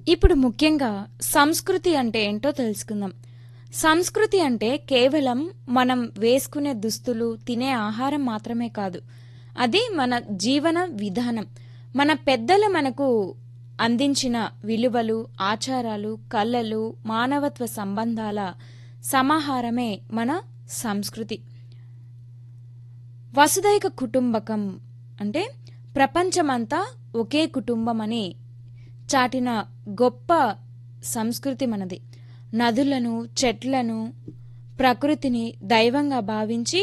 ఇప్పుడు ముఖ్యంగా సంస్కృతి అంటే ఏంటో తెలుసుకుందాం సంస్కృతి అంటే కేవలం మనం వేసుకునే దుస్తులు తినే ఆహారం మాత్రమే కాదు అది మన జీవన విధానం మన పెద్దలు మనకు అందించిన విలువలు ఆచారాలు కళలు మానవత్వ సంబంధాల సమాహారమే మన సంస్కృతి వసుదైక కుటుంబకం అంటే ప్రపంచమంతా ఒకే కుటుంబం అని చాటిన గొప్ప సంస్కృతి మనది నదులను చెట్లను ప్రకృతిని దైవంగా భావించి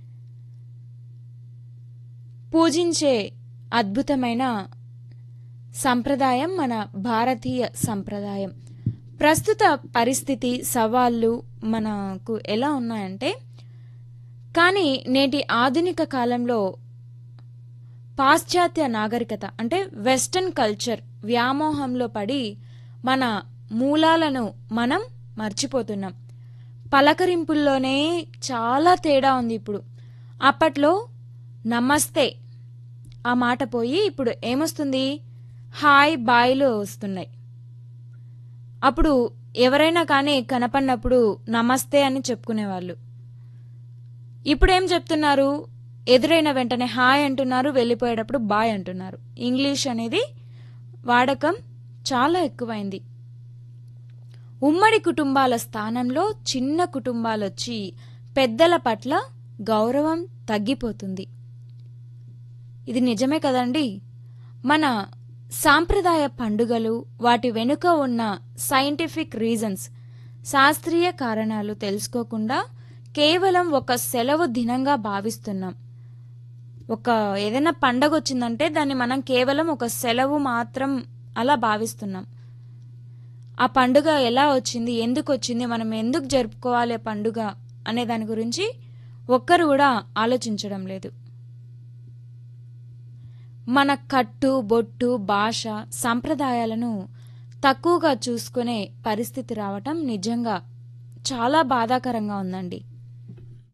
పూజించే అద్భుతమైన సంప్రదాయం మన భారతీయ సంప్రదాయం ప్రస్తుత పరిస్థితి సవాళ్ళు మనకు ఎలా ఉన్నాయంటే కానీ నేటి ఆధునిక కాలంలో పాశ్చాత్య నాగరికత అంటే వెస్టర్న్ కల్చర్ వ్యామోహంలో పడి మన మూలాలను మనం మర్చిపోతున్నాం పలకరింపుల్లోనే చాలా తేడా ఉంది ఇప్పుడు అప్పట్లో నమస్తే ఆ మాట పోయి ఇప్పుడు ఏమొస్తుంది హాయ్ బాయ్లు వస్తున్నాయి అప్పుడు ఎవరైనా కానీ కనపడినప్పుడు నమస్తే అని చెప్పుకునేవాళ్ళు ఇప్పుడు ఏం చెప్తున్నారు ఎదురైన వెంటనే హాయ్ అంటున్నారు వెళ్ళిపోయేటప్పుడు బాయ్ అంటున్నారు ఇంగ్లీష్ అనేది వాడకం చాలా ఎక్కువైంది ఉమ్మడి కుటుంబాల స్థానంలో చిన్న కుటుంబాలు వచ్చి పెద్దల పట్ల గౌరవం తగ్గిపోతుంది ఇది నిజమే కదండి మన సాంప్రదాయ పండుగలు వాటి వెనుక ఉన్న సైంటిఫిక్ రీజన్స్ శాస్త్రీయ కారణాలు తెలుసుకోకుండా కేవలం ఒక సెలవు దినంగా భావిస్తున్నాం ఒక ఏదైనా పండగ వచ్చిందంటే దాన్ని మనం కేవలం ఒక సెలవు మాత్రం అలా భావిస్తున్నాం ఆ పండుగ ఎలా వచ్చింది ఎందుకు వచ్చింది మనం ఎందుకు జరుపుకోవాలి ఆ పండుగ అనే దాని గురించి ఒక్కరు కూడా ఆలోచించడం లేదు మన కట్టు బొట్టు భాష సంప్రదాయాలను తక్కువగా చూసుకునే పరిస్థితి రావటం నిజంగా చాలా బాధాకరంగా ఉందండి